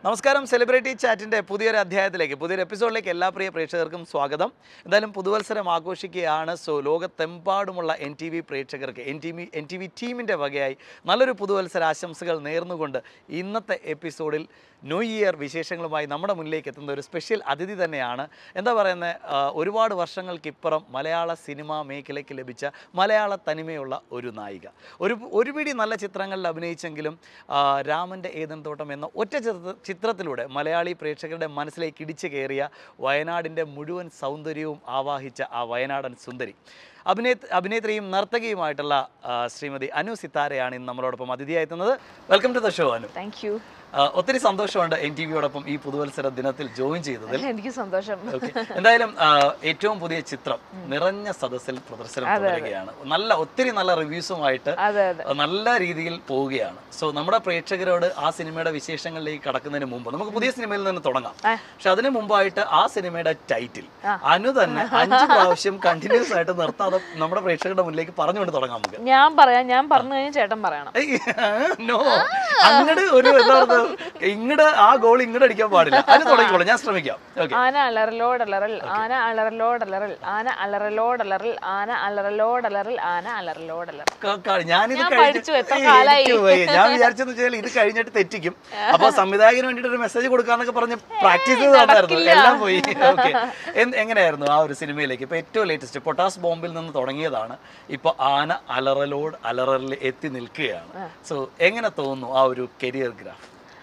നമസ്കാരം സെലിബ്രിറ്റി ചാറ്റിൻ്റെ പുതിയൊരു അധ്യായത്തിലേക്ക് പുതിയൊരു എപ്പിസോഡിലേക്ക് എല്ലാ പ്രിയ പ്രേക്ഷകർക്കും സ്വാഗതം എന്തായാലും പുതുവത്സരം ആഘോഷിക്കുകയാണ് സോ ലോകത്തെമ്പാടുമുള്ള എൻ ടി വി പ്രേക്ഷകർക്ക് N T V N T V ടീമിൻ്റെ വകയായി നല്ലൊരു പുതുവത്സര ആശംസകൾ നേർന്നുകൊണ്ട് ഇന്നത്തെ എപ്പിസോഡിൽ ന്യൂ ഇയർ വിശേഷങ്ങളുമായി നമ്മുടെ മുന്നിലേക്ക് എത്തുന്ന ഒരു സ്പെഷ്യൽ അതിഥി തന്നെയാണ് എന്താ പറയുന്നത് ഒരുപാട് വർഷങ്ങൾക്കിപ്പുറം മലയാള സിനിമാ മേഖലയ്ക്ക് ലഭിച്ച മലയാള തനിമയുള്ള ഒരു നായിക ഒരു ഒരു പിടി നല്ല ചിത്രങ്ങളിൽ അഭിനയിച്ചെങ്കിലും ആ, രാമൻ്റെ ഏതൻ തോട്ടം എന്ന ഒറ്റ ചിത്ര ചിത്രത്തിലൂടെ മലയാളി പ്രേക്ഷകരുടെ മനസ്സിലേക്ക് ഇടിച്ചു കയറിയ വയനാടിൻ്റെ മുഴുവൻ സൗന്ദര്യവും ആവാഹിച്ച ആ വയനാടൻ സുന്ദരി അഭിനയ അഭിനേത്രിയും നർത്തകിയുമായിട്ടുള്ള ആ, ശ്രീമതി അനു സിത്താരയാണ് ഇന്ന് നമ്മളോടൊപ്പം അതിഥിയായെത്തുന്നത് welcome to the show Anu thank you ആ, ഒത്തിരി സന്തോഷമുണ്ട് എൻ ടി വിയോടൊപ്പം ഈ പുതുവത്സര ദിനത്തിൽ ജോയിൻ ചെയ്തതിൽ എനിക്ക് സന്തോഷം ഓക്കെ എന്തായാലും ആ, ഏറ്റവും പുതിയ ചിത്രം നിറഞ്ഞ സദസ്സിൽ പ്രദർശനം തുടരുകയാണ് നല്ല ഒത്തിരി നല്ല റിവ്യൂസുമായിട്ട് അതെ അതെ നല്ല രീതിയിൽ പോവുകയാണ് സോ നമ്മുടെ പ്രേക്ഷകരോട് ആ സിനിമയുടെ വിശേഷങ്ങളിലേക്ക് കടക്കുന്നതിന് മുമ്പ് നമുക്ക് പുതിയ സിനിമയിൽ നിന്ന് തുടങ്ങാം ആ. പക്ഷെ അതിന് മുമ്പായിട്ട് ആ സിനിമയുടെ ടൈറ്റിൽ അനു തന്നെ അഞ്ച് പ്രാവശ്യം കണ്ടിന്യൂസ് ആയിട്ട് നിർത്താതെ നമ്മുടെ പ്രേക്ഷകരുടെ മുന്നിലേക്ക് പറഞ്ഞുകൊണ്ട് തുടങ്ങാം നമുക്ക് ഞാൻ പറയാം ഞാൻ പറഞ്ഞു കഴിഞ്ഞാൽ ചേട്ടൻ പറയണം നോ അങ്ങട് ഒരു എന്താ പറയുക ഇങ്ങട് ആ ഗോൾ ഇങ്ങട് അടിക്കാൻ പാടില്ല അത് തുടങ്ങിക്കോളൂ ഞാൻ ശ്രമിക്കാം ഓക്കെ ആന അലറലോടലറൽ ആന അലറലോടലറൽ ആന അലറലോടലറൽ ആന അലറലോടലറൽ ആന അലറലോടലറൽ ഞാനിത് ഞാൻ കഴിഞ്ഞ് പഠിച്ചു, എത്ര കാലായി? എനിക്ക് വയ്യ. ഞാൻ വിചാരിച്ചെന്ന് വെച്ചാൽ ഇത് കഴിഞ്ഞിട്ട് തെറ്റിക്കും അപ്പൊ സംവിധായകന് വേണ്ടിട്ട് ഒരു മെസ്സേജ് കൊടുക്കാന്നൊക്കെ പറഞ്ഞ് പ്രാക്ടീസ് ചെയ്ത് തന്നായിരുന്നു എല്ലാം പോയി ഓക്കെ എങ്ങനെയായിരുന്നു ആ ഒരു സിനിമയിലേക്ക് ഇപ്പൊ ഏറ്റവും ലേറ്റസ്റ്റ് പൊട്ടാസ് ബോംബിൽ നിന്ന് തുടങ്ങിയതാണ് ഇപ്പൊ ആന അലറലോട് അലറലിൽ എത്തി നിൽക്കുകയാണ് സോ എങ്ങനെ തോന്നുന്നു ആ ഒരു കരിയർ ഗ്രാഫ്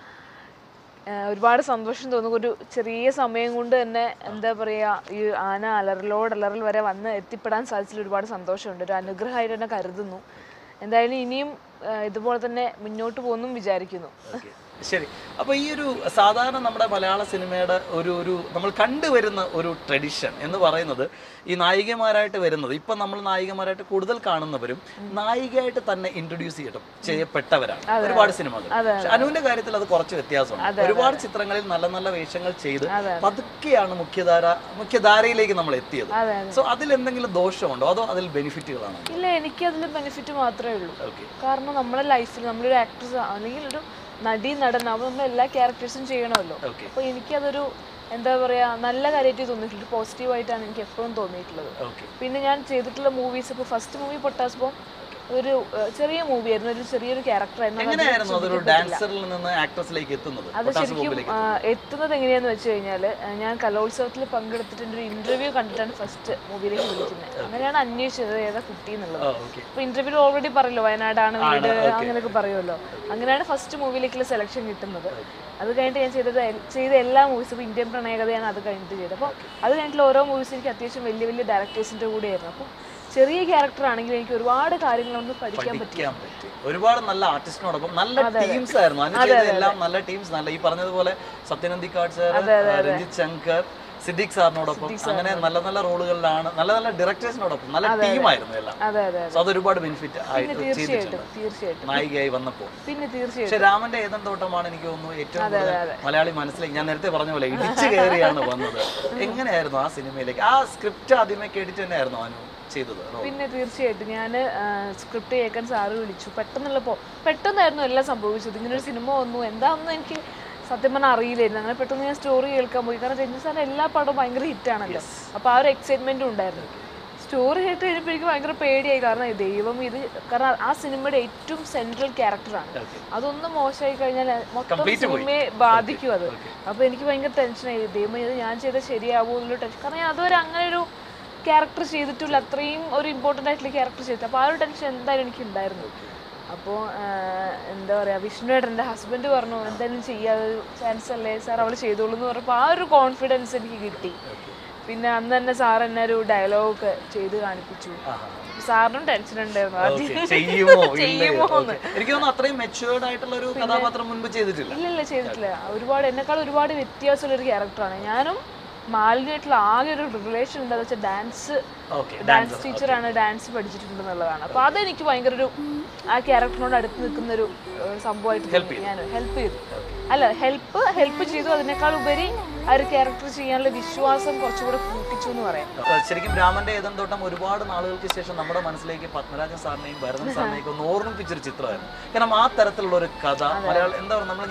ഏഹ് ഒരുപാട് സന്തോഷം തോന്നും ഒരു ചെറിയ സമയം കൊണ്ട് തന്നെ എന്താ പറയാ ഈ ആന അലറലോടലറൽ വരെ വന്ന് എത്തിപ്പെടാൻ സാധിച്ചതിൽ ഒരുപാട് സന്തോഷമുണ്ട് ഒരു അനുഗ്രഹമായിട്ട് തന്നെ കരുതുന്നു എന്തായാലും ഇനിയും ഏഹ് ഇതുപോലെ തന്നെ മുന്നോട്ട് പോകുന്നും വിചാരിക്കുന്നു ഓക്കേ. ശരി അപ്പൊ ഈ ഒരു സാധാരണ നമ്മുടെ മലയാള സിനിമയുടെ ഒരു ഒരു നമ്മൾ കണ്ടുവരുന്ന ഒരു ട്രഡിഷൻ എന്ന് പറയുന്നത് ഈ നായികമാരായിട്ട് വരുന്നത് ഇപ്പൊ നമ്മൾ നായികമാരായിട്ട് കൂടുതൽ കാണുന്നവരും നായികയായിട്ട് തന്നെ ഇൻട്രൊഡ്യൂസ് ചെയ്യട്ടും ചെയ്യപ്പെട്ടവരാണ് ഒരുപാട് സിനിമകൾ പക്ഷെ അനുവിന്റെ കാര്യത്തിൽ അത് കുറച്ച് വ്യത്യാസമുണ്ട് ഒരുപാട് ചിത്രങ്ങളിൽ നല്ല നല്ല വേഷങ്ങൾ ചെയ്ത് പതുക്കെയാണ് മുഖ്യധാര മുഖ്യധാരയിലേക്ക് നമ്മൾ എത്തിയത് അതെ സോ അതിൽ എന്തെങ്കിലും ദോഷമുണ്ടോ അതോ അതിൽ ബെനിഫിറ്റുകളാണോ ഇല്ല എനിക്ക് അതിൽ ബെനിഫിറ്റ് മാത്രമേ ഉള്ളൂ ഓക്കെ കാരണം നമ്മുടെ ലൈഫിൽ നമ്മളൊരു ആക്ട്രസ് അല്ലെങ്കിൽ ഒരു നടി നടൻ അപ്പോൾ നമ്മൾ എല്ലാ ക്യാരക്ടേഴ്സും ചെയ്യണമല്ലോ ഓക്കെ അപ്പോൾ എനിക്കതൊരു എന്താ പറയാ നല്ല കാര്യമായിട്ട് തോന്നിയിട്ടുണ്ട് പോസിറ്റീവായിട്ടാണ് എനിക്ക് എപ്പോഴും തോന്നിയിട്ടുള്ളത് ഓക്കെ പിന്നെ ഞാൻ ചെയ്തിട്ടുള്ള മൂവീസ് ഇപ്പോൾ ഫസ്റ്റ് മൂവി പൊട്ടാസ് ബോം ഒരു ഏഹ്, ചെറിയ മൂവി ആയിരുന്നു ഒരു ചെറിയൊരു ക്യാരക്ടറായിരുന്നു എങ്ങനെയായിരുന്നു അതൊരു ഡാൻസറിൽ നിന്ന് ആക്ട്രസിലേക്ക് എത്തുന്നത് അത് പൊട്ടാസ് ശരിക്കും ബോംബിലേക്ക് ആ, എത്തുന്നത് എങ്ങനെയാന്ന് വെച്ച് കഴിഞ്ഞാൽ ഞാൻ കലോത്സവത്തിൽ പങ്കെടുത്തിട്ട് എൻ്റെ ഒരു ഇന്റർവ്യൂ കണ്ടിട്ടാണ് ഫസ്റ്റ് മൂവിയിലേക്ക് വിളിക്കുന്നത് അങ്ങനെയാണ് അന്വേഷിച്ചത് ഏതാ കുട്ടി എന്നുള്ളത് ആ ഓക്കെ അപ്പൊ ഇന്റർവ്യൂ ഓൾറെഡി പറയല്ലോ വയനാടാണ് വീട് അങ്ങനെയൊക്കെ പറയുമല്ലോ അങ്ങനെയാണ് ഫസ്റ്റ് മൂവിയിലേക്കുള്ള സെലക്ഷൻ കിട്ടുന്നത് അത് കഴിഞ്ഞിട്ട് ഞാൻ ചെയ്തത് എൽ- ചെയ്ത എല്ലാ മൂവീസും ഇപ്പോൾ ഇന്ത്യൻ പ്രണയകഥയാണ് അത് കഴിഞ്ഞിട്ട് ചെയ്തത് അപ്പോൾ അത് കഴിഞ്ഞിട്ടുള്ള ഓരോ മൂവീസും എനിക്ക് അത്യാവശ്യം വലിയ വലിയ ഡയറക്ടേഴ്സിൻ്റെ കൂടെയായിരുന്നു അപ്പോൾ ചെറിയ ക്യാരക്ടർ ആണെങ്കിൽ എനിക്ക് ഒരുപാട് കാര്യങ്ങൾ നമുക്ക് പഠിക്കാൻ പറ്റും പഠിക്കാൻ പറ്റി ഒരുപാട് നല്ല ആർട്ടിസ്റ്റിനോടൊപ്പം നല്ല ടീംസ് ആയിരുന്നു അനു ചെയ്ത എല്ലാം നല്ല ടീംസ് നല്ല ഈ പറഞ്ഞതുപോലെ സത്യനന്ദിക്കാട് സാർ രഞ്ജിത് ശങ്കർ സിദ്ദിഖ് സാറിനോടൊപ്പം അങ്ങനെ നല്ല നല്ല റോളുകളിലാണ് നല്ല നല്ല ഡയറക്ടേഴ്സിനോടൊപ്പം നല്ല ടീമായിരുന്നു എല്ലാം അതെ അതെ സോ അത് ഒരുപാട് ബെനിഫിറ്റ് ആയിട്ട് തീർച്ചയായിട്ടും ചെയ്തിട്ടുണ്ട് തീർച്ചയായിട്ടും നായികയായി വന്നപ്പോൾ പിന്നെ തീർച്ചയായിട്ടും പക്ഷെ രാമന്റെ ഏതൻ തോട്ടമാണ് എനിക്ക് തോന്നുന്നു ഏറ്റവും കൂടുതൽ മലയാളി മനസ്സിലേക്ക് ഞാൻ നേരത്തെ പറഞ്ഞ പോലെ ഇടിച്ചു കയറിയാണ് വന്നത് എങ്ങനെയായിരുന്നു ആ സിനിമയിലേക്ക് ആ സ്ക്രിപ്റ്റ് ആദ്യമേ കേട്ടിട്ട് തന്നെയായിരുന്നു അനു ചെയ്തത് role? പിന്നെ തീർച്ചയായിട്ടും ഞാൻ സ്ക്രിപ്റ്റ് കേൾക്കാൻ സാറ് വിളിച്ചു പെട്ടെന്നുള്ളപ്പോൾ പെട്ടെന്നായിരുന്നു എല്ലാം സംഭവിച്ചത് ഇങ്ങനെ ഒരു സിനിമ വന്നു എന്താണെന്ന് എനിക്ക് സത്യം പറഞ്ഞാൽ അറിയില്ലായിരുന്നു അങ്ങനെ പെട്ടെന്ന് ഞാൻ സ്റ്റോറി കേൾക്കാൻ പോയി കാരണം രഞ്ജി സാറിന്റെ എല്ലാ പടവും ഭയങ്കര ഹിറ്റാണല്ലോ അപ്പോൾ ആ ഒരു എക്സൈറ്റ്മെന്റും ഉണ്ടായിരുന്നു സ്റ്റോറി കേട്ട് കഴിഞ്ഞപ്പോൾ എനിക്ക് ഭയങ്കര പേടിയായി കാരണം ദൈവം ഇത് കാരണം ആ സിനിമയുടെ ഏറ്റവും സെൻട്രൽ ക്യാരക്ടറാണ് Okay. അതൊന്നും മോശമായി കഴിഞ്ഞാൽ മൊത്തം Complete പോയി. സിനിമയെ ബാധിക്കും അത് അപ്പോൾ എനിക്ക് ഭയങ്കര ടെൻഷനായി ദൈവം ഇത് ഞാൻ ചെയ്ത ശരിയാവുമോ എന്നുള്ള ടെൻഷൻ കാരണം ഞാൻ അതുവരെ അങ്ങനെ ഒരു ക്യാരക്ടർ ചെയ്തിട്ടില്ല അത്രയും ഒരു ഇമ്പോർട്ടൻ്റ് ആയിട്ടുള്ള ക്യാരക്ടർ ചെയ്തിട്ട് അപ്പോൾ ആ ഒരു ടെൻഷൻ എന്തായാലും എനിക്ക് ഉണ്ടായിരുന്നു അപ്പോൾ എന്താ പറയുക വിഷ്ണുവേട്ടൻ്റെ ഹസ്ബൻഡ് പറഞ്ഞു എന്തായാലും ചെയ്യാതെ ചാൻസ് അല്ലേ സാർ അവൾ ചെയ്തോളൂ എന്ന് പറഞ്ഞപ്പോൾ ആ ഒരു കോൺഫിഡൻസ് എനിക്ക് കിട്ടി പിന്നെ അന്ന് തന്നെ സാർ എന്നെ ഒരു ഡയലോഗ് ചെയ്ത് കാണിപ്പിച്ചു ആഹാ. സാറിനും ടെൻഷൻ ഉണ്ടായിരുന്നു Okay. ആദ്യം ചെയ്യുമോ ഇല്ലയോ? ചെയ്യുമോ Okay. എനിക്ക് തോന്നുന്നു അത്രയും മെച്ചുവേർഡ് ആയിട്ടുള്ള ഒരു കഥാപാത്രം മുൻപ് ചെയ്തിട്ടില്ല ഇല്ലില്ല ചെയ്തിട്ടില്ല ഒരുപാട് എന്നെക്കാൾ ഒരുപാട് വ്യത്യാസമുള്ള ഒരു ക്യാരക്ടറാണ് ഞാനും മാലിന്യമായിട്ടുള്ള ആകെ ഒരു റിലേഷൻ എന്താണെന്ന് വെച്ചാൽ ഡാൻസ് ഓക്കെ ഡാൻസ് ടീച്ചറാണ് ഡാൻസ് പഠിച്ചിട്ടുണ്ടെന്നുള്ളതാണ് അപ്പോൾ അതെനിക്ക് ഭയങ്കര ഒരു ആ ക്യാരക്ടറിനോട് അടുത്ത് നിൽക്കുന്ന ഒരു ഏഹ്, സംഭവമായിട്ട് തോന്നി. ഞാൻ ഹെൽപ്പ് ചെയ്തു അല്ല ഹെൽപ്പ് ഹെൽപ്പ് ചെയ്തു അതിനേക്കാൾ ഉപരി ആ ഒരു ക്യാരക്ടർ ചെയ്യാനുള്ള വിശ്വാസം കുറച്ചുകൂടെ കൂട്ടിച്ചു എന്ന് പറയാം ശരിക്കും രാമന്റെ ഏതൻ തോട്ടം ഒരുപാട് നാളുകൾക്ക് ശേഷം നമ്മുടെ മനസ്സിലേക്ക് പത്മരാജൻ സാറിനെയും ഭരതൻ സാറിനെയും ഒക്കെ ഒന്ന് ഓർമ്മിപ്പിച്ചൊരു ചിത്രമായിരുന്നു കാരണം ആ തരത്തിലുള്ള ഒരു കഥ മലയാളം എന്താ പറയുക നമ്മളിങ്ങനെ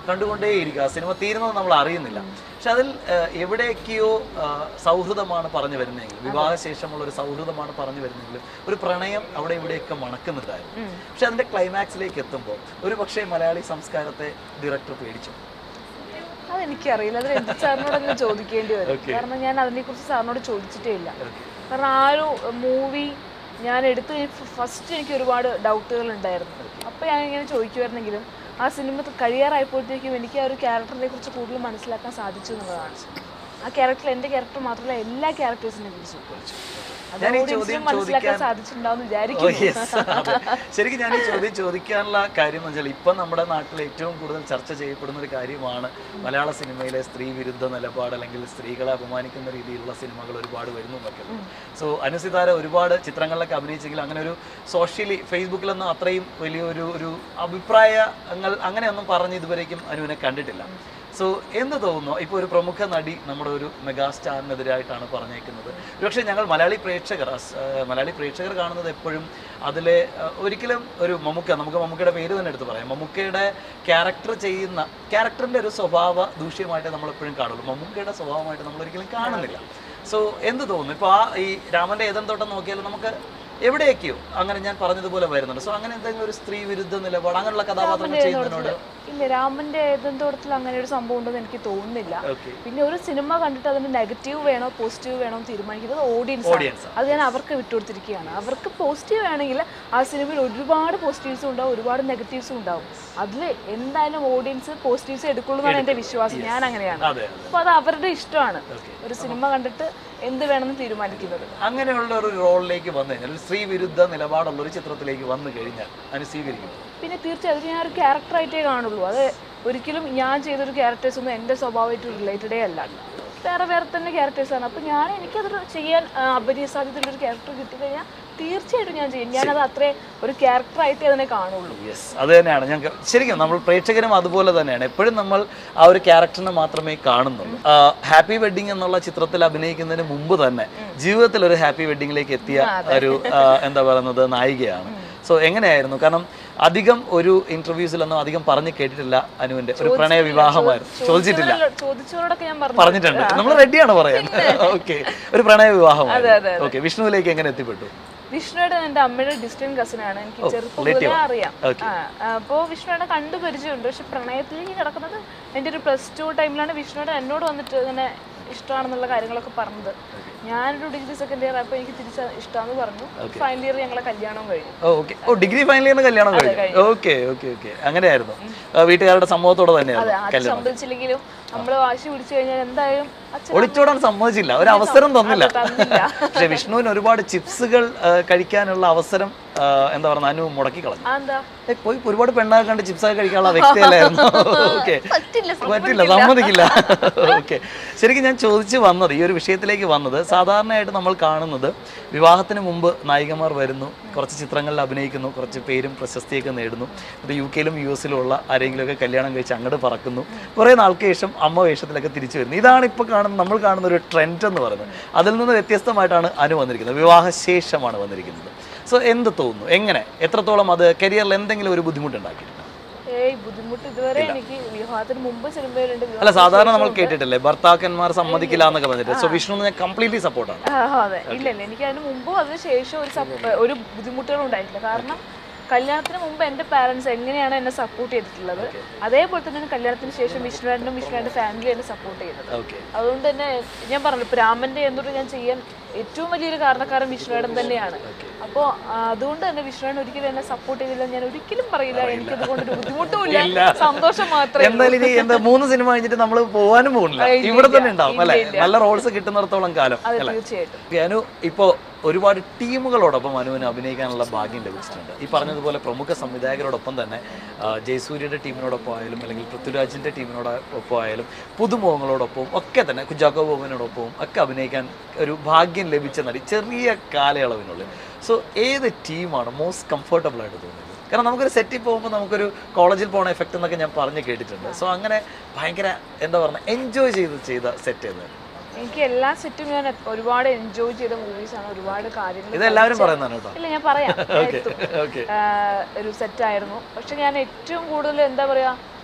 കണ്ടുകൊണ്ടേയിരിക്കും ആ സിനിമ തീരുന്നത് നമ്മൾ അറിയുന്നില്ല പക്ഷെ അതിൽ ആ, എവിടെയൊക്കെയോ ആ, സൗഹൃദമാണ് പറഞ്ഞു വരുന്നതെങ്കിലും വിവാഹശേഷമുള്ള ഒരു സൗഹൃദമാണ് പറഞ്ഞു വരുന്നതെങ്കിലും ഒരു പ്രണയം അവിടെ ഇവിടെയൊക്കെ മണക്കുന്നുണ്ടായിരുന്നു പക്ഷെ അതിന്റെ ക്ലൈമാക്സിലേക്ക് എത്തുമ്പോൾ ഒരു പക്ഷേ മലയാളി സംസ്കാരത്തെ ഡയറക്ടർ പേടിച്ചു അതെനിക്കറിയില്ല അത് രഞ്ജിത്ത് സാറിനോട് തന്നെ ചോദിക്കേണ്ടി വരും കാരണം ഞാൻ അതിനെക്കുറിച്ച് സാറിനോട് ചോദിച്ചിട്ടേ ഇല്ല കാരണം ആ ഒരു മൂവി ഞാൻ എടുത്ത് ഫസ്റ്റ് എനിക്ക് ഒരുപാട് ഡൗട്ടുകൾ ഉണ്ടായിരുന്നു അപ്പോൾ ഞാൻ ഇങ്ങനെ ചോദിക്കുമായിരുന്നെങ്കിലും ആ സിനിമ കഴിയാറായപ്പോഴത്തേക്കും എനിക്ക് ആ ഒരു ക്യാരക്ടറിനെ കുറിച്ച് കൂടുതൽ മനസ്സിലാക്കാൻ സാധിച്ചു എന്നുള്ളതാണ് ആ ക്യാരക്ടർ എൻ്റെ ക്യാരക്ടർ മാത്രമല്ല എല്ലാ ക്യാരക്ടേഴ്സിനെ കുറിച്ചും അത് ഞാൻ ഈ audience ചോദ്യം നും മനസ്സിലാക്കാൻ ചോദിക്കാൻ- സാധിച്ചിട്ടുണ്ടാവും ഓ വിചാരിക്കുന്നു യെസ് അതെ ശരിക്കും ഞാൻ ഈ ചോദ്യം ചോദിക്കാനുള്ള കാര്യം എന്ന് വെച്ചാൽ ഇപ്പം നമ്മുടെ നാട്ടിൽ ഏറ്റവും കൂടുതൽ ചർച്ച ചെയ്യപ്പെടുന്ന ഒരു കാര്യമാണ് മലയാള സിനിമയിലെ സ്ത്രീ വിരുദ്ധ നിലപാട് അല്ലെങ്കിൽ സ്ത്രീകളെ അപമാനിക്കുന്ന രീതിയിലുള്ള സിനിമകൾ ഒരുപാട് വരുന്നു എന്നൊക്കെ സോ അനുസിതാര ഒരുപാട് ചിത്രങ്ങളിലൊക്കെ അഭിനയിച്ചെങ്കിൽ അങ്ങനെ ഒരു സോഷ്യലി ഫേസ്ബുക്കിലൊന്നും അത്രയും വലിയൊരു ഒരു അഭിപ്രായങ്ങൾ അങ്ങനെയൊന്നും പറഞ്ഞ് ഇതുവരേക്കും അനുവിനെ കണ്ടിട്ടില്ല സോ എന്ത് തോന്നുന്നു ഇപ്പോൾ ഒരു പ്രമുഖ നടി നമ്മുടെ ഒരു മെഗാ സ്റ്റാറിനെതിരായിട്ടാണ് പറഞ്ഞേക്കുന്നത് പക്ഷേ ഞങ്ങൾ മലയാളി പ്രേക്ഷകർ അസ്- ആ, മലയാളി പ്രേക്ഷകർ കാണുന്നത് എപ്പോഴും അതിലെ ആ, ഒരിക്കലും ഒരു മമ്മൂക്ക നമുക്ക് മമ്മൂക്കയുടെ പേര് തന്നെ എടുത്ത് പറയാം മമ്മൂക്കയുടെ ക്യാരക്ടർ ചെയ്യുന്ന ക്യാരക്ടറിൻ്റെ ഒരു സ്വഭാവ ദൂഷ്യമായിട്ട് നമ്മൾ എപ്പോഴും കാണുള്ളൂ മമ്മൂക്കയുടെ സ്വഭാവമായിട്ട് നമ്മൾ ഒരിക്കലും കാണുന്നില്ല സോ എന്ത് തോന്നുന്നു ഇപ്പോൾ ആ ഈ രാമൻ്റെ ഏതൻ തോട്ടം നോക്കിയാൽ നമുക്ക് എവിടെയൊക്കെയോ അങ്ങനെ ഞാൻ പറഞ്ഞതുപോലെ വരുന്നുണ്ട് സോ അങ്ങനെ എന്തെങ്കിലും ഒരു സ്ത്രീ വിരുദ്ധ നിലപാട് അങ്ങനെയുള്ള കഥാപാത്രങ്ങൾ ചെയ്യുന്നതിനോട് ഇല്ല രാമന്റെ ഏതെന്തോടത്തിൽ അങ്ങനെ ഒരു സംഭവം ഉണ്ടെന്ന് എനിക്ക് തോന്നുന്നില്ല ഓക്കെ പിന്നെ ഒരു സിനിമ കണ്ടിട്ട് അതിന് നെഗറ്റീവ് വേണോ പോസിറ്റീവ് വേണോ എന്ന് തീരുമാനിക്കുന്നത് ഓഡിയൻസ് Audience അത് ഞാൻ അവർക്ക് വിട്ടുകൊടുത്തിരിക്കുകയാണ് അവർക്ക് പോസിറ്റീവ് വേണമെങ്കിൽ ആ സിനിമയിൽ ഒരുപാട് പോസിറ്റീവ്സും ഉണ്ടാവും ഒരുപാട് നെഗറ്റീവ്സും ഉണ്ടാവും അതിൽ എന്തായാലും ഓഡിയൻസ് പോസിറ്റീവ്സ് എടുക്കുള്ളൂ എന്നാണ് എൻ്റെ വിശ്വാസം ഞാൻ അങ്ങനെയാണ് അതെ അപ്പോൾ അത് അവരുടെ ഇഷ്ടമാണ് ഒരു സിനിമ കണ്ടിട്ട് എന്ത് വേണമെന്ന് തീരുമാനിക്കുന്നത് അങ്ങനെയുള്ള ഒരു റോളിലേക്ക് വന്നു കഴിഞ്ഞാൽ ഒരു സ്ത്രീ വിരുദ്ധ നിലപാടുള്ള ഒരു ചിത്രത്തിലേക്ക് വന്നു കഴിഞ്ഞാൽ അതിന് സ്വീകരിക്കും പിന്നെ തീർച്ചയായും അത് ഞാൻ ഒരു ക്യാരക്ടറായിട്ടേ കാണുള്ളൂ അത് ഒരിക്കലും ഞാൻ ചെയ്തൊരു ക്യാരക്ടേഴ്സ് ഒന്നും എൻ്റെ സ്വഭാവമായിട്ട് റിലേറ്റഡേ അല്ല വേറെ വേറെ തന്നെ ക്യാരക്ടേഴ്സാണ് അപ്പോൾ ഞാൻ എനിക്കത് ചെയ്യാൻ ആ, അഭിനയ സാധ്യതയുള്ള ഒരു ക്യാരക്ടർ കിട്ടിക്കഴിഞ്ഞാൽ തീർച്ചയായിട്ടും ഞാൻ ചെയ്യും ഞാനത് അത്രേ ഒരു ക്യാരക്ടറായിട്ടേ അതിനെ കാണുള്ളൂ യെസ് അത് തന്നെയാണ് ഞങ്ങൾക്ക് ശരിക്കും നമ്മൾ പ്രേക്ഷകരും അതുപോലെ തന്നെയാണ് എപ്പോഴും നമ്മൾ ആ ഒരു ക്യാരക്ടറിനെ മാത്രമേ കാണുന്നുള്ളൂ ഹാപ്പി വെഡിങ് എന്നുള്ള ചിത്രത്തിൽ അഭിനയിക്കുന്നതിന് മുമ്പ് തന്നെ ജീവിതത്തിൽ ഒരു ഹാപ്പി വെഡിങ്ങിലേക്ക് എത്തിയ ഒരു ആ, എന്താ പറയുന്നത് നായികയാണ് സോ എങ്ങനെയായിരുന്നു കാരണം അധികം ഒരു ഇന്റർവ്യൂസിലൊന്നും അധികം പറഞ്ഞു കേട്ടിട്ടില്ല അനുവിന്റെ ഒരു പ്രണയ വിവാഹമായിരുന്നു ചോദിച്ചിട്ടില്ല ചോദിച്ചവരോടൊക്കെ ഞാൻ പറഞ്ഞു പറഞ്ഞിട്ടുണ്ട് നമ്മൾ റെഡിയാണ് പറയാൻ ഓക്കെ ഒരു പ്രണയ വിവാഹമായിരുന്നു ഓക്കെ വിഷ്ണുവിലേക്ക് എങ്ങനെ എത്തിപ്പെട്ടു വിഷ്ണുയുടെ എൻ്റെ അമ്മയുടെ ഡിസ്റ്റന്റ് കസിനാണ് എനിക്ക് ചെറുപ്പം മുതലേ അറിയാം ആ, അപ്പോൾ വിഷ്ണുവിനെ കണ്ടു പരിചയമുണ്ട് പക്ഷെ പ്രണയത്തിലേക്ക് കിടക്കുന്നത് എൻ്റെ ഒരു പ്ലസ് ടു ടൈമിലാണ് വിഷ്ണുവിടെ എന്നോട് വന്നിട്ട് ഇങ്ങനെ ഇഷ്ടമാണെന്നുള്ള കാര്യങ്ങളൊക്കെ പറഞ്ഞത് ഞാനൊരു ഡിഗ്രി സെക്കൻഡ് ഇയർ ആയപ്പോൾ എനിക്ക് തിരിച്ച് ഇഷ്ടമാണെന്ന് പറഞ്ഞു ഫൈനൽ ഇയർ ഞങ്ങളെ കല്യാണം കഴിഞ്ഞു oh okay oh degree final ചെയ്യുന്ന കല്യാണം കഴിഞ്ഞു ഓക്കെ ഓക്കെ ഓക്കെ അങ്ങനെയായിരുന്നു ആ, വീട്ടുകാരുടെ സമ്മതത്തോടെ അതെ തന്നെയായിരുന്നു അത് സംഭവിച്ചില്ലെങ്കിലും നമ്മൾ വാശി പിടിച്ചു കഴിഞ്ഞാൽ എന്തായാലും അച്ഛൻ ഒളിച്ചോടാൻ സമ്മതിച്ചില്ല ഒരു അവസരം തന്നില്ല തന്നില്ല പക്ഷെ വിഷ്ണുവിന് ഒരുപാട് ചിപ്സുകൾ ആ, കഴിക്കാനുള്ള അവസരം ആ, എന്താ പറയുക അനു മുടക്കി കളഞ്ഞു അതെന്താ ഏ, പോയി ഒരുപാട് പെണ്ണൊക്കെ കണ്ട് ചിപ്സൊക്കെ കഴിക്കാനുള്ള വ്യക്തിയല്ലായിരുന്നു ഓക്കെ പറ്റില്ല പറ്റില്ല സമ്മതിക്കില്ല ഓക്കെ ശരിക്കും ഞാൻ ചോദിച്ചു വന്നത് ഈ ഒരു വിഷയത്തിലേക്ക് വന്നത് സാധാരണയായിട്ട് നമ്മൾ കാണുന്നത് വിവാഹത്തിന് മുമ്പ് നായികമാർ വരുന്നു കുറച്ച് ചിത്രങ്ങളിൽ അഭിനയിക്കുന്നു കുറച്ച് പേരും പ്രശസ്തിയൊക്കെ നേടുന്നു എന്നിട്ട് യു കെയിലും യു എസിലും ഉള്ള ആരെങ്കിലുമൊക്കെ കല്യാണം കഴിച്ച് അങ്ങോട്ട് പറക്കുന്നു കുറേ നാൾക്ക് ശേഷം അമ്മ വേഷത്തിലൊക്കെ തിരിച്ചു വരുന്നു ഇതാണ് ഇപ്പോൾ കാണുന്ന നമ്മൾ കാണുന്ന ഒരു ട്രെൻഡ് എന്ന് പറയുന്നത് അതിൽ നിന്ന് വ്യത്യസ്തമായിട്ടാണ് അനു വന്നിരിക്കുന്നത് വിവാഹശേഷമാണ് വന്നിരിക്കുന്നത് സോ എന്ത് തോന്നുന്നു എങ്ങനെ എത്രത്തോളം അത് കരിയറിൽ എന്തെങ്കിലും ഒരു ബുദ്ധിമുട്ടുണ്ടാക്കിയിട്ടുണ്ട് ഏയ് ബുദ്ധിമുട്ട് ഇതുവരെ എനിക്ക് വിവാഹത്തിന് മുമ്പ് സിനിമയിലുണ്ട് അല്ല സാധാരണ നമ്മൾ കേട്ടിട്ടില്ലേ ഭർത്താക്കന്മാർ സമ്മതിക്കില്ല എന്നൊക്കെ പറഞ്ഞിട്ട് സോ വിഷ്ണു ഞാൻ കംപ്ലീറ്റ്ലി സപ്പോർട്ടാണ് ആ, അതെ ഇല്ല ഇല്ല എനിക്ക് അതിന് മുമ്പും അതിന് ശേഷം ഒരു സപ്പ- ഒരു ബുദ്ധിമുട്ടുകളും ഉണ്ടായിട്ടില്ല കാരണം കല്യാണത്തിന് മുമ്പ് എൻ്റെ പാരൻസ് എങ്ങനെയാണ് എന്നെ സപ്പോർട്ട് ചെയ്തിട്ടുള്ളത് അതേപോലെ തന്നെയാണ് കല്യാണത്തിന് ശേഷം വിഷ്ണുവേട്ടനും വിഷ്ണുവേട്ടൻ്റെ ഫാമിലി എന്നെ സപ്പോർട്ട് ചെയ്യുന്നത് ഓക്കെ അതുകൊണ്ട് തന്നെ ഞാൻ പറഞ്ഞു ഇപ്പോൾ രാമൻ്റെ എന്തൊരു ഞാൻ ചെയ്യാൻ ഏറ്റവും വലിയൊരു കാരണക്കാരൻ വിഷ്ണുവേടൻ തന്നെയാണ് അപ്പോൾ അതുകൊണ്ട് തന്നെ വിഷ്ണുവേടൻ ഒരിക്കലും എന്നെ സപ്പോർട്ട് ചെയ്തില്ല ഞാൻ ഒരിക്കലും പറയില്ല എനിക്ക് ഇതുകൊണ്ടൊരു ബുദ്ധിമുട്ടുമില്ല സന്തോഷം മാത്രമേ എന്തായാലും ഇനി എന്താ മൂന്ന് സിനിമ കഴിഞ്ഞിട്ട് നമ്മൾ പോകാനും പോകുന്നില്ല ഇല്ല, ഇവിടെ തന്നെ ഇല്ല, ഉണ്ടാവും അല്ലെ നല്ല റോൾസ് കിട്ടുന്നിടത്തോളം കാലം അത് അല്ലെ തീർച്ചയായിട്ടും ഓക്കെ, അനു ഇപ്പോൾ ഒരുപാട് ടീമുകളോടൊപ്പം അനുവിന് അഭിനയിക്കാനുള്ള ഭാഗ്യം ലഭിച്ചിട്ടുണ്ട് ഈ പറഞ്ഞതുപോലെ പ്രമുഖ സംവിധായകരോടൊപ്പം തന്നെ ആ, ജയസൂര്യയുടെ ടീമിനോടൊപ്പം ആയാലും അല്ലെങ്കിൽ പൃഥ്വിരാജിൻ്റെ ടീമിനോടൊപ്പം ആയാലും പുതുമുഖങ്ങളോടൊപ്പം ഒക്കെ തന്നെ കുഞ്ചാക്കോ ബോബനോടൊപ്പം ഒക്കെ അഭിനയിക്കാൻ ഒരു ഭാഗ്യം ലഭിച്ച നടി ചെറിയ കാലയളവിനുള്ളിൽ സോ ഏത് ടീമാണ് മോസ്റ്റ് കംഫർട്ടബിൾ ആയിട്ട് തോന്നിയത് കാരണം നമുക്കൊരു സെറ്റിൽ പോകുമ്പോൾ നമുക്കൊരു കോളേജിൽ പോണ എഫക്റ്റ് എന്നൊക്കെ ഞാൻ പറഞ്ഞു കേട്ടിട്ടുണ്ട് സോ അങ്ങനെ ഭയങ്കര എന്താ പറയുക എൻജോയ് ചെയ്ത് ചെയ്ത സെറ്റ് ഏതായിരുന്നു എനിക്ക് എല്ലാ സെറ്റും ഞാൻ എപ്പ- ഒരുപാട് എൻജോയ് ചെയ്ത മൂവീസാണ് ഒരുപാട് കാര്യങ്ങൾ ഇതെല്ലാവരും പറയുന്നതാണ് കേട്ടോ ഇല്ല ഞാൻ പറയാം ഞാൻ എത്തും. ഓക്കെ ആഹ് ഒരു സെറ്റായിരുന്നു പക്ഷെ ഞാൻ ഏറ്റവും കൂടുതൽ എന്താ പറയാ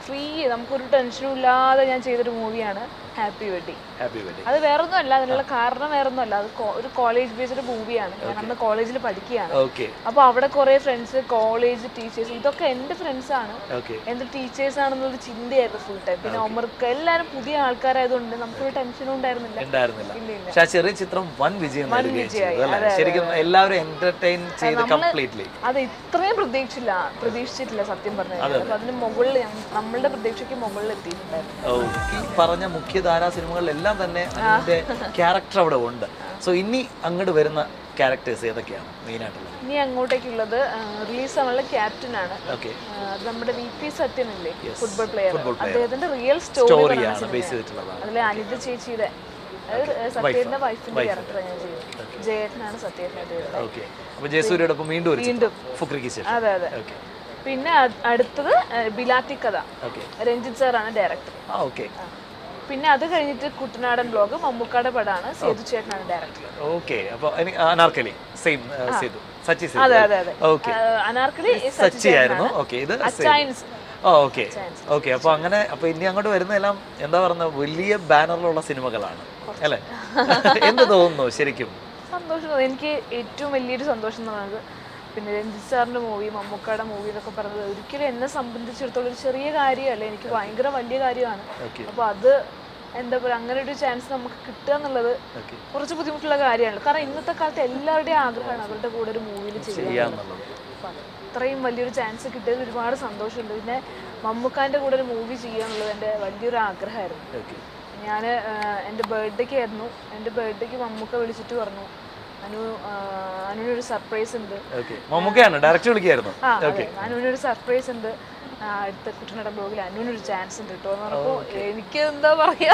ഫ്രീ നമുക്കൊരു ടെൻഷനും ഇല്ലാതെ ഞാൻ ചെയ്തൊരു മൂവിയാണ് ഹാപ്പി വെഡിങ് ഹാപ്പി വെഡിങ് അത് വേറൊന്നും അല്ല അതിനുള്ള കാരണം വേറൊന്നും അല്ല അത് കോ- ഒരു കോളേജ് ബേസ്ഡ് മൂവിയാണ് ഞാൻ അന്ന് കോളേജിൽ പഠിക്കുകയാണ് ഓക്കെ അപ്പോൾ അവിടെ കുറേ ഫ്രണ്ട്സ് കോളേജ് ടീച്ചേഴ്സ് ഇതൊക്കെ എൻ്റെ ഫ്രണ്ട്സ് ആണ് ഓക്കെ എൻ്റെ ടീച്ചേഴ്സ് ആണെന്നൊരു ചിന്തയായിരുന്നു ഫുൾ ടൈം പിന്നെ ഒമർക്ക് എല്ലാവരും പുതിയ ആൾക്കാരായതുകൊണ്ട് നമുക്കൊരു ടെൻഷനും ഉണ്ടായിരുന്നില്ല ഉണ്ടായിരുന്നില്ല ഇല്ല ഇല്ല പക്ഷെ ആ ചെറിയ ചിത്രം വൻ വിജയം നേടുകയും ചെയ്തു അല്ലേ ശരിക്കും എല്ലാവരും എന്റർടൈൻ ചെയ്ത് കംപ്ലീറ്റ്ലി അത് ഇത്രയും പ്രതീക്ഷിച്ചില്ല പ്രതീക്ഷിച്ചിട്ടില്ല സത്യം പറഞ്ഞു അപ്പൊ അതിന് മുകളിൽ ഞങ്ങ- നമ്മളുടെ പ്രതീക്ഷയ്ക്ക് മുകളിൽ എത്തിയിട്ടുണ്ടായിരുന്നു ഈ പറഞ്ഞ മുഖ്യധാരാ സിനിമകളിലെല്ലാം തന്നെ അതിന്റെ ക്യാരക്ടർ അവിടെ ഉണ്ട് സോ ഇനി അങ്ങോട്ട് വരുന്ന ക്യാരക്ടേഴ്സ് ഏതൊക്കെയാണ് മെയിൻ ആയിട്ടുള്ളത് ഇനി അങ്ങോട്ടേക്കുള്ളത് റിലീസ് ആവാനുള്ള ക്യാപ്റ്റൻ ആണ് ഓക്കെ ആ, അത് നമ്മുടെ വി പി സത്യനല്ലേ ഫുട്ബോൾ പ്ലെയർ Football player. അദ്ദേഹത്തിന്റെ റിയൽ സ്റ്റോറി സ്റ്റോറിയാണ് ബേസ് ചെയ്തിട്ടുള്ളതാണ് അതിലെ അനിത ചേച്ചിയുടെ അതായത് സത്യേട്ടന്റെ വൈഫിന്റെ ക്യാരക്ടർ ഞാൻ ചെയ്തത് ജയേട്ടനാണ് സത്യേട്ടനായിട്ട് വരുന്നത് ഓക്കെ അപ്പൊ ജയസൂര്യയോടൊപ്പം വീണ്ടും ഒരു ചിത്രം ഫുക്രിക്ക് ശേഷം അതെ അതെ ഓക്കെ പിന്നെ അ- അടുത്തത് ആ, ബിലാത്തി കഥ ഓക്കെ രഞ്ജിത്ത് സാറാണ് ഡയറക്ടർ ആ ഓക്കെ പിന്നെ അത് കഴിഞ്ഞിട്ട് കുട്ടനാടൻ ബ്ലോഗ് മമ്മൂക്കാടെ പടമാണ് സേതു ചേട്ടനാണ് ഡയറക്ടർ ഓക്കെ അപ്പൊ ഇനി അനാർക്കലി സെയിം സേതു സച്ചി അതെ സേതു അതെ അതെ ഓക്കെ ആ, അനാർക്കലി സച്ചി ആയിരുന്നു ഓക്കെ ഇത് അച്ചൈൻസ് ഓ ഓക്കെ ഓക്കെ അപ്പൊ അങ്ങനെ അപ്പൊ ഇനി അങ്ങോട്ട് വരുന്നതെല്ലാം എന്താ പറയുക വലിയ ബാനറിലുള്ള സിനിമകളാണ് അല്ലേ എന്ത് തോന്നുന്നു ശരിക്കും സന്തോഷം തോന്നി. എനിക്ക് ഏറ്റവും വലിയൊരു സന്തോഷം എന്ന് പറയുന്നത് പിന്നെ രഞ്ജിത്ത് സാറിന്റെ മൂവി മമ്മൂക്കാടെ മൂവി എന്നൊക്കെ പറയുന്നത് ഒരിക്കലും എന്നെ സംബന്ധിച്ചിടത്തോളം ഒരു ചെറിയ കാര്യമല്ല എനിക്ക് ഭയങ്കര വലിയ കാര്യമാണ് ഓക്കെ അപ്പോൾ അത് എന്താ പറയുക അങ്ങനെ ഒരു ചാൻസ് നമുക്ക് കിട്ടുക എന്നുള്ളത് ഓക്കെ കുറച്ച് ബുദ്ധിമുട്ടുള്ള കാര്യമാണ് കാരണം ഇന്നത്തെ കാലത്ത് എല്ലാവരുടെയും ആഗ്രഹമാണ് അവരുടെ കൂടെ ഒരു മൂവിയിൽ ചെയ്യുക ചെയ്യാന്നുള്ളത് അപ്പൊ അത്രയും വലിയൊരു ചാൻസ് കിട്ടിയതിൽ ഒരുപാട് സന്തോഷമുണ്ട് പിന്നെ മമ്മൂക്കാൻ്റെ കൂടെ ഒരു മൂവി ചെയ്യുക എന്നുള്ളത് എൻ്റെ വലിയൊരു ആഗ്രഹമായിരുന്നു ഓക്കെ ഞാൻ എൻ്റെ ബർത്ത്ഡേക്ക് ആയിരുന്നു എൻ്റെ ബർത്ത്ഡേക്ക് മമ്മൂക്ക വിളിച്ചിട്ട് പറഞ്ഞു അനു ആ, അനുവിനൊരു സർപ്രൈസ് ഉണ്ട് ഓക്കെ മമ്മൂക്കയാണ് ഡയറക്റ്റ് വിളിക്കായിരുന്നു ആ അതെ അനുവിനൊരു സർപ്രൈസ് ഉണ്ട് ആ, അടുത്ത കുട്ടനാടൻ ബ്ലോഗിൽ അനുവിനൊരു ചാൻസ് ഉണ്ട് കേട്ടോ എന്ന് പറഞ്ഞപ്പോൾ എനിക്ക് എന്താ പറയാ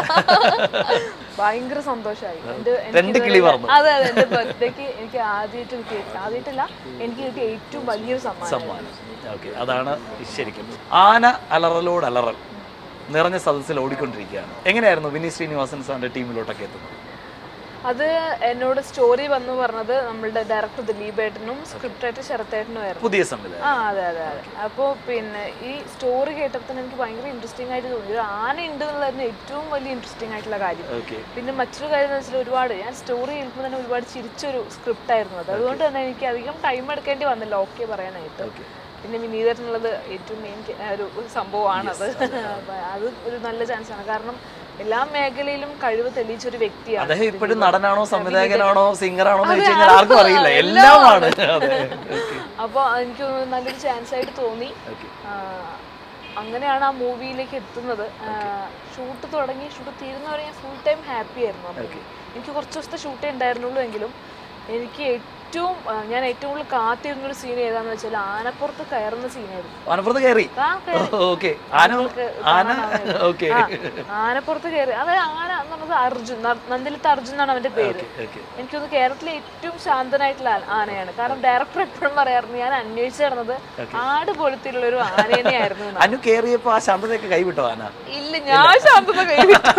ഭയങ്കര സന്തോഷമായി എൻ്റെ രണ്ട് എനിക്ക് കിളി ഇതുവരെ- പറന്നു. അതെ അതെ എൻ്റെ ബർത്ത്ഡേക്ക് എനിക്ക് ആദ്യമായിട്ട് കിട്ടിയ ആദ്യമായിട്ടല്ല എനിക്ക് കിട്ടിയ ഏറ്റവും വലിയൊരു സമ്മാനം സമ്മാനം ഓക്കെ അതാണ് ശരിക്കും ആന അലറലോട് അലറൽ നിറഞ്ഞ സദസ്സിൽ ഓടിക്കൊണ്ടിരിക്കുകയാണ് എങ്ങനെയായിരുന്നു വിനീത് ശ്രീനിവാസൻ സാറിന്റെ ടീമിലോട്ടൊക്കെ എത്തുന്നത് അത് എന്നോട് സ്റ്റോറി വന്നു പറഞ്ഞത് നമ്മളുടെ ഡയറക്ടർ ദിലീപേട്ടനും സ്ക്രിപ്റ്റ് റൈറ്റർ ശരത്തേട്ടനും ആയിരുന്നു പുതിയ സംവിധാനം ആ അതെ അതെ അതെ അപ്പോൾ പിന്നെ ഈ സ്റ്റോറി കേട്ടപ്പോൾ തന്നെ എനിക്ക് ഭയങ്കര ഇൻട്രസ്റ്റിംഗ് ആയിട്ട് തോന്നി ഒരു ആന ഉണ്ട് എന്നുള്ളതായിരുന്നു ഏറ്റവും വലിയ ഇൻട്രസ്റ്റിംഗ് ആയിട്ടുള്ള കാര്യം ഓക്കെ പിന്നെ മറ്റൊരു കാര്യം എന്ന് വെച്ചാൽ ഒരുപാട് ഞാൻ സ്റ്റോറി കേൾക്കുമ്പോൾ തന്നെ ഒരുപാട് ചിരിച്ചൊരു സ്ക്രിപ്റ്റ് ആയിരുന്നു അത് അതുകൊണ്ട് തന്നെ എനിക്ക് അധികം ടൈം എടുക്കേണ്ടി വന്നില്ല ഓക്കെ പറയാനായിട്ട് ഓക്കെ പിന്നെ വിനീതത്തിനുള്ളത് ഏറ്റവും മെയിൻ ഒരു സംഭവമാണത് അപ്പൊ അത് ഒരു നല്ല ചാൻസ് ആണ് കാരണം എല്ലാ മേഖലയിലും കഴിവ് തെളിയിച്ച ഒരു വ്യക്തിയാണ് അദ്ദേഹം ഇപ്പോഴും നടനാണോ സംവിധായകനാണോ സിംഗറാണോ എന്ന് ചോദിച്ചു കഴിഞ്ഞാൽ ആർക്കും അറിയില്ല എല്ലാമാണ് അതെ ഓക്കെ അപ്പോൾ എനിക്ക് തോന്നുന്നു നല്ലൊരു ചാൻസ് ആയിട്ട് തോന്നി ഓക്കെ ആ, അങ്ങനെയാണ് ആ മൂവിയിലേക്ക് എത്തുന്നത് ഷൂട്ട് തുടങ്ങി ഷൂട്ട് തീരുന്നവരെ ഞാൻ ഫുൾ ടൈം ഹാപ്പി ആയിരുന്നു ആ movie. എനിക്ക് കുറച്ച് ദിവസത്തെ ഷൂട്ടേ ഉണ്ടായിരുന്നുള്ളൂ എങ്കിലും എനിക്ക് ഏറ്റവും ആ, ഞാൻ ഏറ്റവും കൂടുതൽ കാത്തിരുന്ന ഒരു സീൻ ഏതാന്ന് വെച്ചാൽ ആനപ്പുറത്ത് കയറുന്ന സീനായിരുന്നു വനപ്പുറത്ത് കയറി ആ കയറി ഓക്കെ ആന ആന ഓക്കെ ആ, ആനപ്പുറത്ത് കയറി അത് ആന എന്ന് പറഞ്ഞത് അർജുൻ ന- നന്ദിലത്ത് അർജുൻ എന്നാണ് അവന്റെ പേര് ഓക്കെ എനിക്കൊന്ന് കേരളത്തിലെ ഏറ്റവും ശാന്തനായിട്ടുള്ള ആ- ആനയാണ് കാരണം ഡയറക്ടർ എപ്പോഴും പറയാറുണ്ട് ഞാൻ അന്വേഷിച്ചു നടന്നത് ആട് പോലത്തെയുള്ള ഒരു ആന തന്നെയായിരുന്നു എന്ന്. അനു കയറിയപ്പോ ആ ശാന്തതയൊക്കെ കൈവിട്ടോ ആന ഇല്ല ഞാൻ ശാന്തത കൈവിട്ടു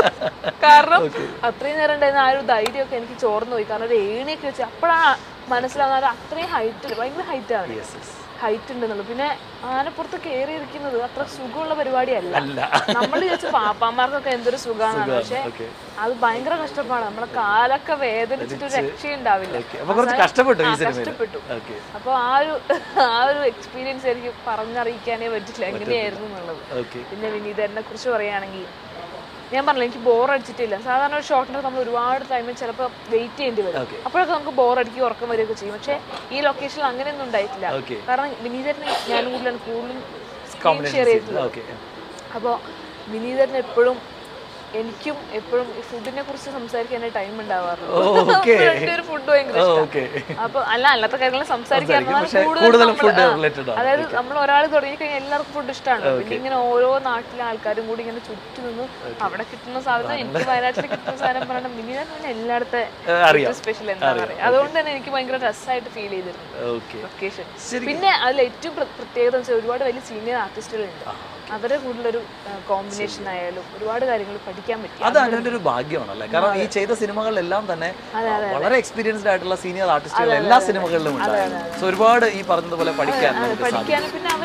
കാരണം അത്രയും നേരം ഉണ്ടായിരുന്ന ആ ഒരു ധൈര്യമൊക്കെ എനിക്ക് ചോർന്നു പോയി കാരണം ഒരു ഏണിയൊക്കെ വെച്ച് അപ്പോഴാണ് മനസ്സിലാവുന്ന ഒരു അത്രയും ഹൈറ്റ് ഭയങ്കര ഹൈറ്റ് ആണ് യെസ് യെസ് ഹൈറ്റ് ഉണ്ടെന്നുള്ളത് പിന്നെ ആനപ്പുറത്ത് കയറി ഇരിക്കുന്നത് അത്ര സുഖമുള്ള പരിപാടിയല്ല അല്ല നമ്മൾ വിചാരിച്ചു പാപ്പാമാർക്കൊക്കെ എന്തൊരു സുഖമാണ് പക്ഷെ ഓക്കെ അത് ഭയങ്കര കഷ്ടപ്പാടാണ് നമ്മളെ കാലൊക്കെ വേദനിച്ചിട്ട് ഒരു രക്ഷയുണ്ടാവില്ല ഓക്കെ അപ്പൊ കുറച്ച് കഷ്ടപ്പെട്ടു ഈ ആ, സിനിമയിൽ കഷ്ടപ്പെട്ടു ഓക്കെ അപ്പോൾ ആ ഒരു ആ ഒരു എക്സ്പീരിയൻസ് എനിക്ക് പറഞ്ഞറിയിക്കാനേ പറ്റില്ല എങ്ങനെയായിരുന്നു എന്നുള്ളത് ഓക്കെ പിന്നെ വിനീതനെ കുറിച്ച് പറയുകയാണെങ്കിൽ ഞാൻ പറഞ്ഞില്ല എനിക്ക് ബോർ അടിച്ചിട്ടില്ല സാധാരണ ഒരു ഷോട്ടിന് നമ്മൾ ഒരുപാട് ടൈം ചിലപ്പോൾ വെയിറ്റ് ചെയ്യേണ്ടി വരും Okay. അപ്പോഴൊക്കെ നമുക്ക് ബോർ അടിക്കുക ഉറക്കം വരികയൊക്കെ ചെയ്യും പക്ഷേ ഈ ലൊക്കേഷനിൽ അങ്ങനെയൊന്നും ഉണ്ടായിട്ടില്ല ഓക്കെ കാരണം വിനീതനെ ഞാനും കൂടുതലാണ് കൂടുതലും സ്ക്രീൻ ഷെയർ ചെയ്തിട്ടുള്ളത് ഓക്കെ അപ്പോൾ വിനീതന് എപ്പോഴും എനിക്കും എപ്പോഴും ഈ ഫുഡിനെ കുറിച്ച് സംസാരിക്കാൻ ടൈം ഉണ്ടാവാറുണ്ട് ഓക്കെ ഒരു ഫുഡ് ഭയങ്കര ഇഷ്ടമാണ് ഓക്കെ അപ്പൊ അല്ല അല്ലാത്ത കാര്യങ്ങൾ സംസാരിക്കാൻ പക്ഷേ കൂടുതലും food related ആണ്. അതായത് നമ്മൾ ഒരാൾ തുടങ്ങി കഴിഞ്ഞാൽ എല്ലാവർക്കും ഫുഡ് ഇഷ്ടമാണ് പിന്നെ ഇങ്ങനെ ഓരോ നാട്ടിലെ ആൾക്കാരും കൂടി ഇങ്ങനെ ചുറ്റി നിന്ന് അവിടെ കിട്ടുന്ന സാധനം എനിക്ക് വയനാട്ടിൽ കിട്ടുന്ന സാധനം പറയണം മിനി തന്നെ എല്ലായിടത്തെ അറിയാം സ്പെഷ്യൽ എന്താ പറയുക അതുകൊണ്ട് തന്നെ എനിക്ക് ഭയങ്കര രസമായിട്ട് ഫീൽ ചെയ്തിരുന്നു ഓക്കെ ലൊക്കേഷൻ ശരി പിന്നെ അതിൽ ഏറ്റവും പ്ര- പ്രത്യേകത എന്ന് വെച്ചാൽ ഒരുപാട് വലിയ സീനിയർ ആർട്ടിസ്റ്റുകളുണ്ട് അവരുടെ കൂടുതലൊരു കോമ്പിനേഷൻ ആയാലും ഒരുപാട് കാര്യങ്ങൾ പഠിക്കാൻ പറ്റി അത് അങ്ങനെ ഒരു ഭാഗ്യമാണല്ലേ കാരണം ഈ ചെയ്ത സിനിമകളിലെല്ലാം തന്നെ വളരെ എക്സ്പീരിയൻസ്ഡ് ആയിട്ടുള്ള സീനിയർ ആർട്ടിസ്റ്റുകൾ എല്ലാ സിനിമകളിലും ഉണ്ടായിരുന്നു സോ ഒരുപാട് ഈ പറഞ്ഞതുപോലെ പഠിക്കാൻ നമുക്ക് സാധിക്കും പഠിക്കാനും പിന്നെ അവരില്ലേ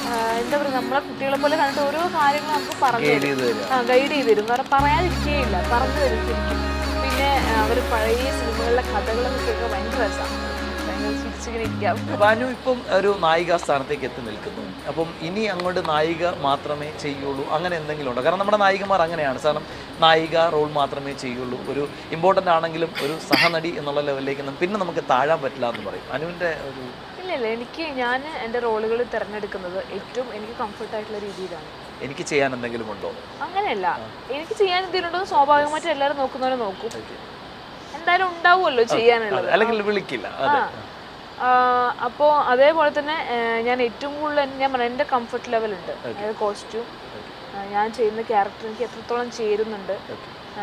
ആ, എന്താ പറയുക നമ്മളെ കുട്ടികളെ പോലെ കണ്ടിട്ട് ഓരോ കാര്യങ്ങൾ നമുക്ക് പറഞ്ഞു ഗൈഡ് തരും ചെയ്ത് തരിക ആ ഗൈഡ് ചെയ്ത് തരും കാരണം പറയാതിരിക്കുകയില്ല പറഞ്ഞു തരും ശരിക്കും പിന്നെ അവർ പഴയ സിനിമകളിലെ കഥകളൊക്കെ കേൾക്കാൻ ഭയങ്കര രസമാണ് ഭയങ്കര ചിരിച്ചിങ്ങനെ ഇരിക്കാം ഭാനു ഇപ്പം ഒരു നായിക സ്ഥാനത്തേക്ക് എത്തി നിൽക്കുന്നു അപ്പം ഇനി അങ്ങോട്ട് നായിക മാത്രമേ ചെയ്യുള്ളൂ അങ്ങനെ എന്തെങ്കിലും ഉണ്ടോ കാരണം നമ്മുടെ നായികമാർ അങ്ങനെയാണ് കാരണം നായിക റോൾ മാത്രമേ ചെയ്യുള്ളൂ ഒരു ഇമ്പോർട്ടൻ്റ് ആണെങ്കിലും ഒരു സഹനടി എന്നുള്ള ലെവലിലേക്ക് നം- പിന്നെ നമുക്ക് താഴാൻ പറ്റില്ല എന്ന് പറയും അനുവിൻ്റെ ഒരു ഇല്ല ഇല്ല എനിക്ക് ഞാൻ എൻ്റെ റോളുകൾ തിരഞ്ഞെടുക്കുന്നത് ഏറ്റവും എനിക്ക് കംഫർട്ട് ആയിട്ടുള്ള രീതിയിലാണ് എനിക്ക് ചെയ്യാൻ എന്തെങ്കിലും ഉണ്ടോ അങ്ങനെയല്ല എനിക്ക് ചെയ്യാൻ എന്തെങ്കിലും ഉണ്ടോ സ്വാഭാവികമായിട്ട് എല്ലാവരും നോക്കുന്നവരെ നോക്കും എന്തായാലും ഉണ്ടാവുമല്ലോ ചെയ്യാനുള്ളത് അല്ലെങ്കിൽ വിളിക്കില്ല അതെ അപ്പോൾ അതേപോലെ തന്നെ ആ, ഞാൻ ഏറ്റവും കൂടുതൽ എൻ- ഞാൻ പറഞ്ഞ എൻ്റെ കംഫർട്ട് ലെവൽ ഉണ്ട് അതായത് കോസ്റ്റ്യൂം ഞാൻ ചെയ്യുന്ന ക്യാരക്ടർ എനിക്ക് എത്രത്തോളം ചേരുന്നുണ്ട് ആ,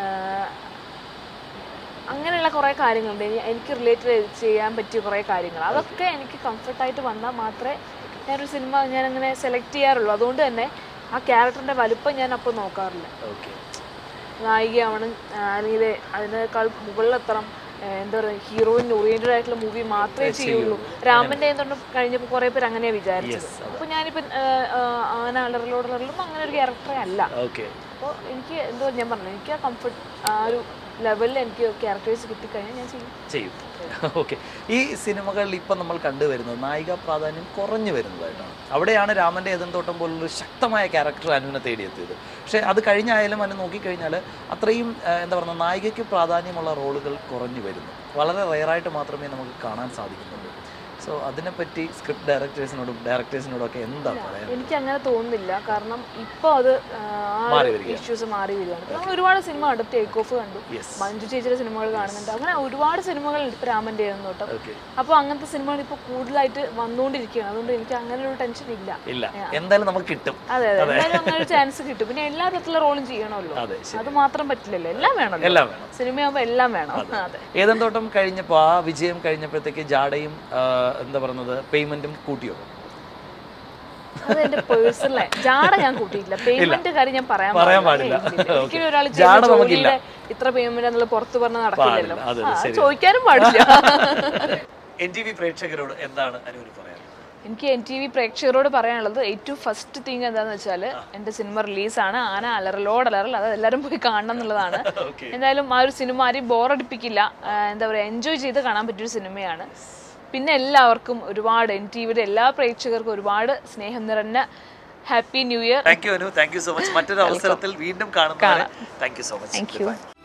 അങ്ങനെയുള്ള കുറേ കാര്യങ്ങളുണ്ട് ഇനി എനിക്ക് റിലേറ്റ് ചെയ്യാൻ പറ്റിയ കുറേ കാര്യങ്ങൾ അതൊക്കെ എനിക്ക് കംഫർട്ടായിട്ട് വന്നാൽ മാത്രമേ ഞാനൊരു സിനിമ ഞാൻ അങ്ങനെ സെലക്ട് ചെയ്യാറുള്ളൂ അതുകൊണ്ട് തന്നെ ആ ക്യാരക്ടറിൻ്റെ വലുപ്പം ഞാൻ അപ്പോൾ നോക്കാറില്ല ഓക്കെ നായികയാവണം ആ, അല്ലെങ്കിൽ അതിനേക്കാൾ മുകളിലെത്തണം ആ, എന്താ പറയുക ഹീറോയിൻ ഓറിയന്റഡ് ആയിട്ടുള്ള മൂവി മാത്രമേ ചെയ്യുള്ളൂ രാമന്റെ എന്തുകൊണ്ട് കഴിഞ്ഞപ്പോൾ കുറേ പേര് അങ്ങനെയാണ് വിചാരിച്ചത് അപ്പോൾ ഞാനിപ്പം ആന അലറിലോടലും അങ്ങനെ ഒരു ക്യാരക്ടറേ അല്ല ഓക്കെ അപ്പോൾ എനിക്ക് എന്തോ ഞാൻ പറഞ്ഞു എനിക്ക് ആ കംഫർട്ട് ആ ഒരു ലെവലിൽ എനിക്ക് ക്യാരക്ടേഴ്സ് കിട്ടിക്കഴിഞ്ഞാൽ ഞാൻ ചെയ്യും ചെയ്യും ഓക്കെ ഈ സിനിമകളിൽ ഇപ്പം നമ്മൾ കണ്ടുവരുന്നത് നായിക പ്രാധാന്യം കുറഞ്ഞു വരുന്നതായിട്ടാണ് അവിടെയാണ് രാമൻ്റെ ഏതൻതോട്ടം പോലുള്ളൊരു ശക്തമായ ക്യാരക്ടർ അനുവിനെ തേടിയെത്തിയത് പക്ഷേ അത് കഴിഞ്ഞായാലും അനു നോക്കിക്കഴിഞ്ഞാൽ അത്രയും ആ, എന്താ പറയുക നായികയ്ക്ക് പ്രാധാന്യമുള്ള റോളുകൾ കുറഞ്ഞു വരുന്നു വളരെ റെയറായിട്ട് മാത്രമേ നമുക്ക് കാണാൻ സാധിക്കുന്നുള്ളൂ സോ അതിനെപ്പറ്റി സ്ക്രിപ്റ്റ് ഡയറക്ടേഴ്സിനോടും ഡയറക്ടേഴ്സിനോടും ഒക്കെ എന്താ പറയാൻ എനിക്ക് അങ്ങനെ തോന്നുന്നില്ല കാരണം ഇപ്പോൾ അത് ആ, ആ മാറി ഒരു വരികയാണ്. ഇഷ്യൂസ് മാറി വരികയാണ് നമ്മൾ ഒരുപാട് സിനിമ കണ്ടു ടേക്ക് ഓഫ് കണ്ടു യെസ് മഞ്ജു ചേച്ചിയുടെ സിനിമകൾ കാണുന്നുണ്ട് അങ്ങനെ ഒരുപാട് സിനിമകളുണ്ട് ഇപ്പോൾ രാമൻ്റെ തോട്ടം ഓക്കെ അപ്പോൾ അങ്ങനത്തെ സിനിമകൾ ഇപ്പോൾ കൂടുതലായിട്ട് വന്നുകൊണ്ടിരിക്കുകയാണ് അതുകൊണ്ട് എനിക്ക് അങ്ങനെ ഒരു ടെൻഷൻ ഇല്ല ഇല്ല എന്തായാലും നമുക്ക് കിട്ടും അതെ അതെ എന്തായാലും അങ്ങനെ ഒരു ചാൻസ് കിട്ടും പിന്നെ എല്ലാ തരത്തിലുള്ള റോളും ചെയ്യണമല്ലോ അതെ ശരി അത് മാത്രം പറ്റില്ലല്ലോ എല്ലാം വേണമല്ലോ എല്ലാം വേണം സിനിമയാകുമ്പോൾ എല്ലാം വേണം അതെ ഏതൻ തോട്ടം കഴിഞ്ഞപ്പോൾ ആ വിജയം കഴിഞ്ഞപ്പോഴത്തേക്ക് ജാടയും ആ, എന്താ പറയുന്നത് പേയ്മെന്റും കൂട്ടിയോ അത് എന്റെ പേഴ്സണൽ ജാട ഞാൻ കൂട്ടിയിട്ടില്ല പേയ്മെന്റ് കാര്യം ഞാൻ പറയാൻ പറയാൻ പാടില്ല. പാടില്ല. ഇല്ല, ഇല്ല. ഒരിക്കലും ഒരാൾ ജാട ചെയ്യുന്ന നമുക്കില്ല. ജോലിയുടെ ഇത്ര പേയ്മെന്റ് എന്നുള്ള പുറത്ത് പറഞ്ഞ നടക്കില്ലല്ലോ അതെ, ആ, ശരി. ചോദിക്കാനും പാടില്ല എൻ ടി വി പ്രേക്ഷകരോട് എന്താണ് അനുവിന് പറയാൻ എനിക്ക് എൻ ടി വി പ്രേക്ഷകരോട് പറയാനുള്ളത് ഏറ്റവും ഫസ്റ്റ് തിങ് എന്താന്ന് വെച്ചാൽ എന്റെ സിനിമ റിലീസാണ് ആന അലറലോട് അലറൽ അത് എല്ലാവരും പോയി കാണണം എന്നുള്ളതാണ് ഓക്കെ എന്തായാലും ആ ഒരു സിനിമ ആരെയും ബോറടിപ്പിക്കില്ല ആ, എന്താ പറയുക എൻജോയ് ചെയ്ത് കാണാൻ പറ്റിയൊരു സിനിമയാണ് പിന്നെ എല്ലാവർക്കും ഒരുപാട് എൻ ടി വിയുടെ എല്ലാ പ്രേക്ഷകർക്കും ഒരുപാട് സ്നേഹം നിറഞ്ഞ happy new year thank you Anu thank you so much മറ്റൊരു അവസരത്തിൽ വീണ്ടും കാണുന്നതാണ് thank you so much thank U